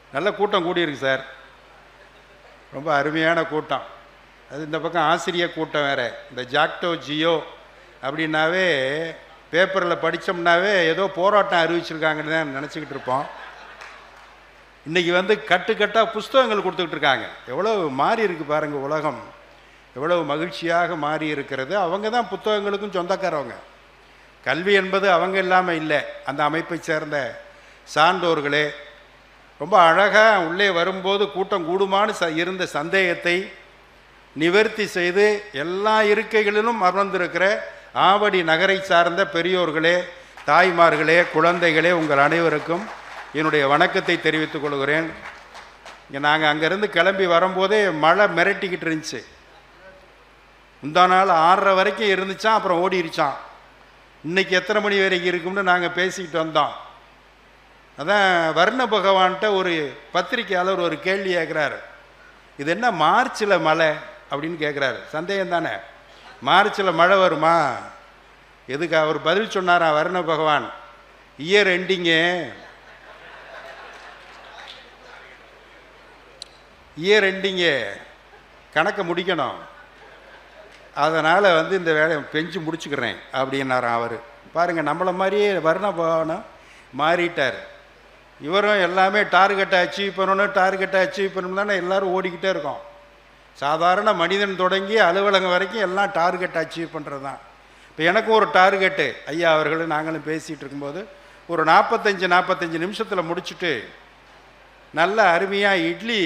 நல்ல கூட்டம் கூடியிருக்கு சார் ரொம்ப அருமையான கூட்டம் அது இந்த பக்கம் ஆசிரிய கூட்டம் வேற இந்த ஜாக்டோ ஜியோ அப்படின்னாவே பேப்பரில் படித்தோம்னாவே ஏதோ போராட்டம் அறிவிச்சிருக்காங்கன்னு தான் நினச்சிக்கிட்டு இருப்போம் இன்றைக்கி வந்து கட்டுக்கட்டாக புஸ்தகங்கள் கொடுத்துக்கிட்டு இருக்காங்க எவ்வளோ மாறி இருக்கு பாருங்கள் உலகம் எவ்வளவு மகிழ்ச்சியாக மாறி இருக்கிறது அவங்க தான் புத்தகங்களுக்கும் சொந்தக்காரவங்க கல்வி என்பது அவங்க இல்லாமல் இல்லை அந்த அமைப்பை சேர்ந்த சான்றோர்களே ரொம்ப அழகாக உள்ளே வரும்போது கூட்டம் கூடுமான்னு ச இருந்த சந்தேகத்தை நிவர்த்தி செய்து எல்லா இருக்கைகளிலும் அமர்ந்திருக்கிற ஆவடி நகரை சார்ந்த பெரியோர்களே தாய்மார்களே குழந்தைகளே உங்கள் அனைவருக்கும் என்னுடைய வணக்கத்தை தெரிவித்துக் கொள்கிறேன் இங்கே நாங்கள் அங்கேருந்து கிளம்பி வரும்போதே மழை மிரட்டிக்கிட்டு இருந்துச்சு முந்தா நாள் ஆறரை வரைக்கும் இருந்துச்சான் அப்புறம் ஓடிருச்சான் இன்னைக்கு எத்தனை மணி வரைக்கும் இருக்கும்னு நாங்கள் பேசிக்கிட்டு வந்தோம் அதான் வர்ண பகவான்கிட்ட ஒரு பத்திரிக்கையாளர் ஒரு கேள்வி கேட்குறாரு இது என்ன மார்ச்சில் மழை அப்படின்னு கேட்குறாரு சந்தேகம் தானே மார்ச்சில் மழை வருமா எதுக்கு அவர் பதில் சொன்னாரா வர்ண பகவான் இயர் எண்டிங்கு இயர் எண்டிங்கு கணக்கை முடிக்கணும் அதனால் வந்து இந்த வேலையை பெஞ்சு முடிச்சுக்கிறேன் அப்படின்னாராம் அவர் பாருங்கள் நம்மளை மாதிரியே வர்ண பகவானும் மாறிட்டார் இவரும் எல்லாமே டார்கெட்டை அச்சீவ் பண்ணணும் டார்கெட்டை அச்சீவ் பண்ணணும் தானே எல்லோரும் ஓடிக்கிட்டே இருக்கோம் சாதாரண மனிதன் தொடங்கி அலுவலகம் வரைக்கும் எல்லாம் டார்கெட் அச்சீவ் பண்ணுறது தான் இப்போ எனக்கும் ஒரு டார்கெட்டு ஐயா அவர்களும் நாங்களும் பேசிகிட்டு இருக்கும்போது ஒரு நாற்பத்தஞ்சு நாற்பத்தஞ்சு நிமிஷத்தில் முடிச்சுட்டு நல்ல அருமையாக இட்லி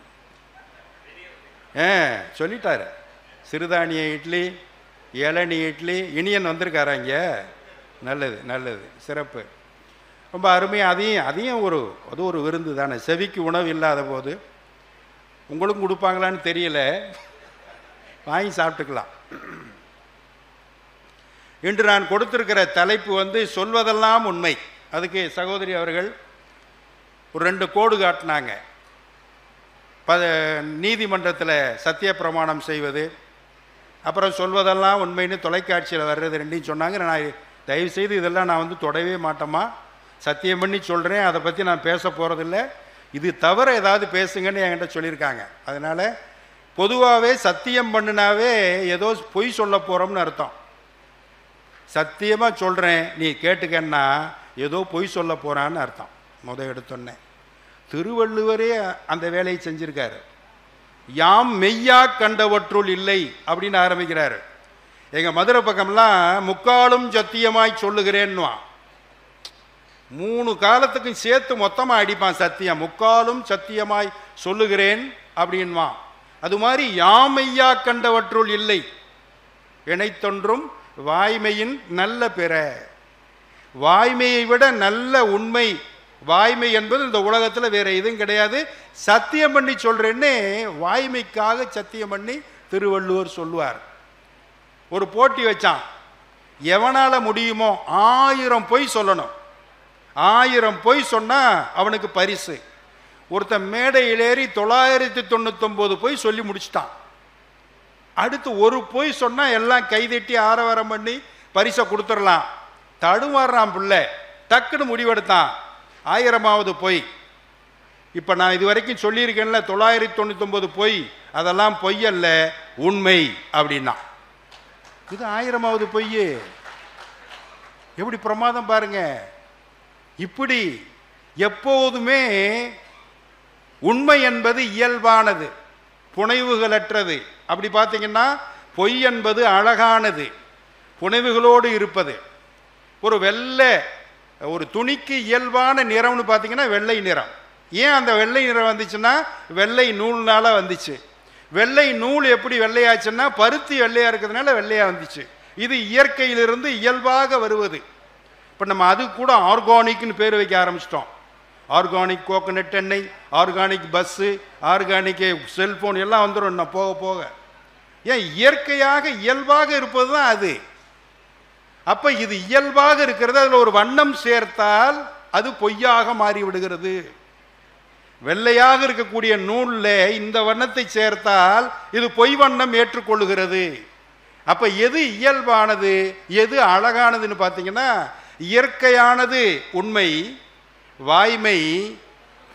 ஆ சொல்லிட்டாரு சிறுதானிய இட்லி இளநீ இட்லி இனியன் வந்திருக்காரா இங்கே நல்லது நல்லது சிறப்பு ரொம்ப அருமையாக அதையும் அதையும் ஒரு அது ஒரு விருந்து தானே செவிக்கு உணவு இல்லாத போது உங்களுக்கும் கொடுப்பாங்களான்னு தெரியல வாங்கி சாப்பிட்டுக்கலாம் இன்று நான் கொடுத்திருக்கிற தலைப்பு வந்து சொல்வதெல்லாம் உண்மை அதுக்கு சகோதரி அவர்கள் ஒரு ரெண்டு கோடு காட்டினாங்க ப நீதிமன்றத்தில் சத்திய பிரமாணம் செய்வது அப்புறம் சொல்வதெல்லாம் உண்மைன்னு தொலைக்காட்சியில் வர்றது ரெண்டையும் சொன்னாங்க நான் தயவுசெய்து இதெல்லாம் நான் வந்து தொடவே மாட்டோமா சத்தியம் பண்ணி சொல்கிறேன் அதை பற்றி நான் பேச போகிறதில்ல இது தவிர ஏதாவது பேசுங்கன்னு என்கிட்ட சொல்லியிருக்காங்க அதனால் பொதுவாகவே சத்தியம் பண்ணினாவே ஏதோ பொய் சொல்ல போகிறோம்னு அர்த்தம் சத்தியமாக சொல்கிறேன் நீ கேட்டுக்கன்னா ஏதோ பொய் சொல்ல போகிறான்னு அர்த்தம் முத எடுத்தோன்னே திருவள்ளுவரே அந்த வேலையை செஞ்சிருக்காரு யாம் மெய்யா கண்டவற்றுள் இல்லை அப்படின்னு ஆரம்பிக்கிறாரு எங்கள் மதுரை பக்கம்லாம் முக்காலும் சத்தியமாய் சொல்லுகிறேன்னுவான் மூணு காலத்துக்கும் சேர்த்து மொத்தமாக அடிப்பான் சத்தியம் முக்காலும் சத்தியமாய் சொல்லுகிறேன் அப்படின்வான் அது மாதிரி யாமையா கண்டவற்றுள் இல்லை இணைத்தொன்றும் வாய்மையின் நல்ல பிற வாய்மையை விட நல்ல உண்மை வாய்மை என்பது இந்த உலகத்தில் வேற எதுவும் கிடையாது சத்தியம் பண்ணி சொல்றேன்னு வாய்மைக்காக சத்தியம் பண்ணி திருவள்ளுவர் சொல்லுவார் ஒரு போட்டி வச்சான் எவனால முடியுமோ ஆயிரம் பொய் சொல்லணும் ஆயிரம் பொய் சொன்னா அவனுக்கு பரிசு ஒருத்தன் மேடையில் ஏறி தொள்ளாயிரத்தி தொண்ணூத்தொம்பது பொய் சொல்லி முடிச்சிட்டான் அடுத்து ஒரு பொய் சொன்னா எல்லாம் கைதட்டி ஆரவாரம் பண்ணி பரிசை கொடுத்துடலாம் தடுமாறுறான் பிள்ளை டக்குன்னு முடிவெடுத்தான் ஆயிரமாவது பொய் இப்போ நான் இது வரைக்கும் சொல்லியிருக்கேன்ல தொள்ளாயிரத்தி தொண்ணூத்தொம்பது பொய் அதெல்லாம் பொய் அல்ல உண்மை அப்படின்னா இது ஆயிரமாவது பொய் எப்படி பிரமாதம் பாருங்க இப்படி எப்போதுமே உண்மை என்பது இயல்பானது புனைவுகளற்றது அப்படி பார்த்தீங்கன்னா பொய் என்பது அழகானது புனைவுகளோடு இருப்பது ஒரு வெள்ளை ஒரு துணிக்கு இயல்பான நிறம்னு பார்த்தீங்கன்னா வெள்ளை நிறம் ஏன் அந்த வெள்ளை நிறம் வந்துச்சுன்னா வெள்ளை நூல்னால வந்துச்சு வெள்ளை நூல் எப்படி வெள்ளையாச்சுன்னா பருத்தி வெள்ளையா இருக்கிறதுனால வெள்ளையா வந்துச்சு இது இயற்கையிலிருந்து இயல்பாக வருவது இப்போ நம்ம அது கூட ஆர்கானிக்னு பேர் வைக்க ஆரம்பிச்சிட்டோம் ஆர்கானிக் கோகனட் எண்ணெய் ஆர்கானிக் பஸ்ஸு ஆர்கானிக் செல்ஃபோன் எல்லாம் வந்துடும் இன்னும் போக போக ஏன் இயற்கையாக இயல்பாக இருப்பது தான் அது அப்ப இது இயல்பாக இருக்கிறது அதில் ஒரு வண்ணம் சேர்த்தால் அது பொய்யாக மாறி விடுகிறது வெள்ளையாக இருக்கக்கூடிய நூலில் இந்த வண்ணத்தை சேர்த்தால் இது பொய் வண்ணம் ஏற்றுக்கொள்ளுகிறது அப்ப எது இயல்பானது எது அழகானதுன்னு பார்த்தீங்கன்னா இயற்கையானது உண்மை வாய்மை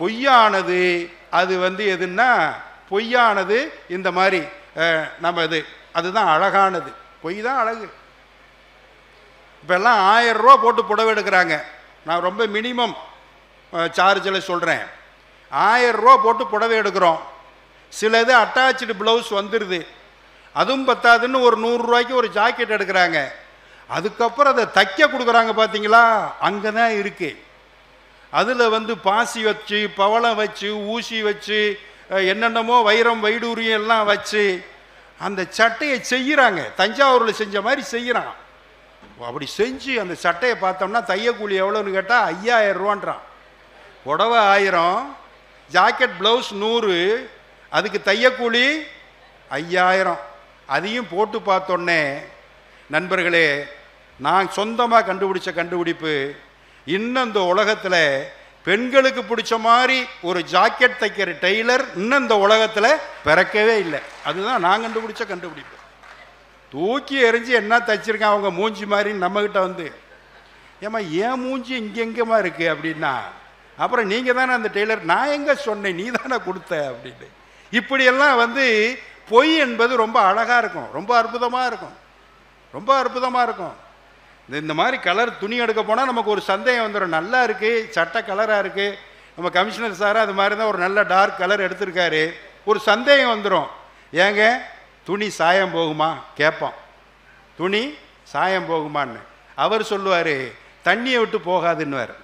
பொய்யானது அது வந்து எதுன்னா பொய்யானது இந்த மாதிரி அஹ், நம்ம இது அதுதான் அழகானது பொய் தான் அழகு இப்போ எல்லாம் ஆயிரம் ரூபா போட்டு புடவை எடுக்கிறாங்க நான் ரொம்ப மினிமம் சார்ஜில் சொல்கிறேன் ஆயிரம் ரூபா போட்டு புடவை எடுக்கிறோம் சிலது அட்டாச்சு ப்ளவுஸ் வந்துடுது அதுவும் பத்தாதுன்னு ஒரு நூறுரூவாய்க்கு ஒரு ஜாக்கெட் எடுக்கிறாங்க அதுக்கப்புறம் அதை தைக்க கொடுக்குறாங்க பார்த்தீங்களா அங்கே தான் இருக்குது அதில் வந்து பாசி வச்சு பவளம் வச்சு ஊசி வச்சு அஹ், என்னென்னமோ வைரம் வைடூரியம் எல்லாம் வச்சு அந்த சட்டையை செய்கிறாங்க தஞ்சாவூரில் செஞ்ச மாதிரி செய்கிறான் அப்படி செஞ்சு அந்த சட்டையை பார்த்தோம்னா தையக்கூலி எவ்வளோன்னு கேட்டால் ஐயாயிரம் ரூபான்றான் புடவை ஆயிரம் ஜாக்கெட் ப்ளவுஸ் நூறு அதுக்கு தையக்கூலி ஐயாயிரம் அதையும் போட்டு பார்த்தோன்னே நண்பர்களே நான் சொந்தமாக கண்டுபிடிச்ச கண்டுபிடிப்பு இன்னும் இந்த உலகத்தில் பெண்களுக்கு பிடிச்ச மாதிரி ஒரு ஜாக்கெட் தைக்கிற டெய்லர் இன்னும் இந்த உலகத்தில் பிறக்கவே இல்லை அதுதான் நான் கண்டுபிடிச்ச கண்டுபிடிப்பு தூக்கி எறிஞ்சு என்ன தைச்சிருக்கான் அவங்க மூஞ்சி மாதிரி நம்மக்கிட்ட வந்து ஏம்மா ஏன் மூஞ்சி இங்கெங்கேமா இருக்கு அப்படின்னா அப்புறம் நீங்கள் தானே அந்த டெய்லர் நான் எங்கே சொன்னேன் நீ தானே கொடுத்த அப்படின்னு இப்படியெல்லாம் வந்து பொய் என்பது ரொம்ப அழகாக இருக்கும் ரொம்ப அற்புதமாக இருக்கும் ரொம்ப அற்புதமாக இருக்கும் இந்த இந்த மாதிரி கலர் துணி எடுக்க போனால் நமக்கு ஒரு சந்தேகம் வந்துடும் நல்லா இருக்குது சட்டை கலராக இருக்குது நம்ம கமிஷனர் சார் அது மாதிரி தான் ஒரு நல்ல டார்க் கலர் எடுத்திருக்காரு ஒரு சந்தேகம் வந்துடும் ஏங்க துணி சாயம் போகுமா கேட்போம் துணி சாயம் போகுமான்னு அவர் சொல்லுவார் தண்ணியை விட்டு போகாதுன்னுவார்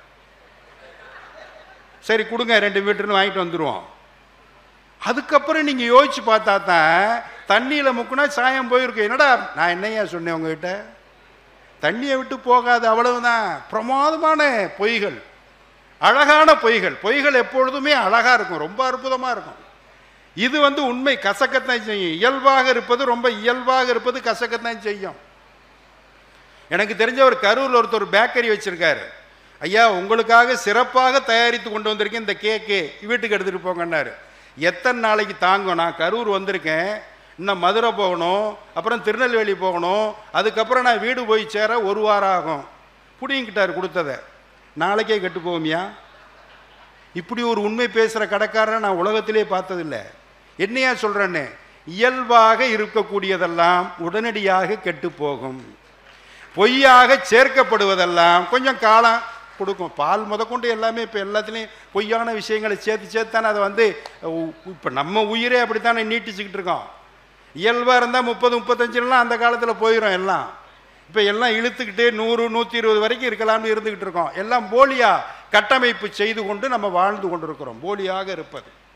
சரி கொடுங்க ரெண்டு மீட்டர்னு வாங்கிட்டு வந்துடுவோம் அதுக்கப்புறம் நீங்கள் யோசிச்சு பார்த்தா தான் தண்ணியில் முக்குனா சாயம் போயிருக்கு என்னடா நான் என்னையா சொன்னேன் உங்ககிட்ட தண்ணியை விட்டு போகாது அவ்வளவுதான் பிரமாதமான பொய்கள் அழகான பொய்கள் பொய்கள் எப்பொழுதுமே அழகாக இருக்கும் ரொம்ப அற்புதமாக இருக்கும் இது வந்து உண்மை கசக்கத்தான் செய்யும் இயல்பாக இருப்பது ரொம்ப இயல்பாக இருப்பது கசக்கத்தான் செய்யும் எனக்கு தெரிஞ்ச ஒரு கரூரில் ஒருத்தர் பேக்கரி வச்சிருக்காரு ஐயா உங்களுக்காக சிறப்பாக தயாரித்து கொண்டு வந்திருக்கேன் இந்த கேக்கு வீட்டுக்கு எடுத்துகிட்டு போங்கன்னாரு எத்தனை நாளைக்கு தாங்கும் நான் கரூர் வந்திருக்கேன் இன்னும் மதுரை போகணும் அப்புறம் திருநெல்வேலி போகணும் அதுக்கப்புறம் நான் வீடு போய் சேர ஒரு வாரம் ஆகும் புடிங்கிட்டார் கொடுத்ததை நாளைக்கே கெட்டு போகுமியா இப்படி ஒரு உண்மை பேசுகிற கடைக்காரரை நான் உலகத்திலே பார்த்ததில்லை என்னையா சொல்கிறேன்னு இயல்பாக இருக்கக்கூடியதெல்லாம் உடனடியாக கெட்டு போகும் பொய்யாக சேர்க்கப்படுவதெல்லாம் கொஞ்சம் காலம் கொடுக்கும் பால் முதற்கொண்டு எல்லாமே இப்போ எல்லாத்துலேயும் பொய்யான விஷயங்களை சேர்த்து சேர்த்து தானே அதை வந்து இப்போ நம்ம உயிரே அப்படித்தானே நீட்டிச்சுக்கிட்டு இருக்கோம் இயல்பாக இருந்தால் முப்பது முப்பத்தஞ்சுலாம் அந்த காலத்தில் போயிடும் எல்லாம் இப்போ எல்லாம் இழுத்துக்கிட்டு நூறு நூற்றி இருபது வரைக்கும் இருக்கலாம்னு இருந்துக்கிட்டு இருக்கோம் எல்லாம் போலியா கட்டமைப்பு செய்து கொண்டு நம்ம வாழ்ந்து கொண்டிருக்கிறோம் போலியாக இருப்பது